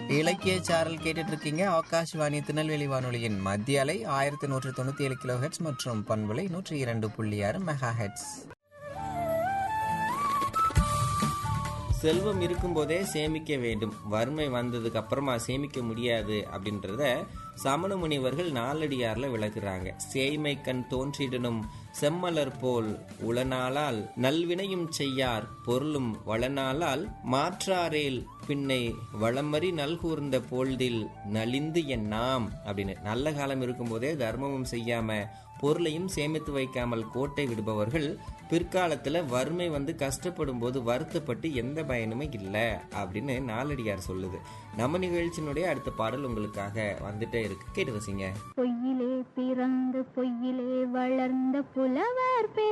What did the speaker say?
இலக்கிய சாரல் கேட்டுட்டு இருக்கீங்க ஆகாஷ்வாணி திருநெல்வேலி வானொலியின் மத்திய அலை ஆயிரத்தி நூற்று தொண்ணூத்தி ஏழு கிலோ ஹெட்ஸ் மற்றும் பண்புலை நூற்றி இரண்டு புள்ளி ஆறு மெகா ஹெட்ஸ் செல்வம் இருக்கும்போதே சேமிக்க வேண்டும் வறுமை வந்ததுக்கு அப்புறமா சேமிக்க முடியாது அப்படின்றத சமண முனிவர்கள் நாலடியார்ல விளக்குறாங்க சேய்மை கண் தோன்றிடனும் செம்மலர் போல் உளநாளால் நல்வினையும் செய்யார் பொருளும் வளநாளால் மாற்றாரேல் பின்னை வளமறி நல்கூர்ந்த போழ்தில் நலிந்து என் நாம் அப்படின்னு நல்ல காலம் இருக்கும்போதே தர்மமும் செய்யாம பொருளையும் சேமித்து வைக்காமல் கோட்டை விடுபவர்கள் பிற்காலத்துல வறுமை வந்து கஷ்டப்படும் போது வருத்தப்பட்டு எந்த பயனுமே இல்லை அப்படின்னு நாலடியார் சொல்லுது நம்ம நிகழ்ச்சியினுடைய அடுத்த பாடல் உங்களுக்காக வந்துட்டே இருக்கு கேட்டு ரசிங்க பொய்யிலே பிறந்து பொய்யிலே வளர்ந்த புலவர் பெ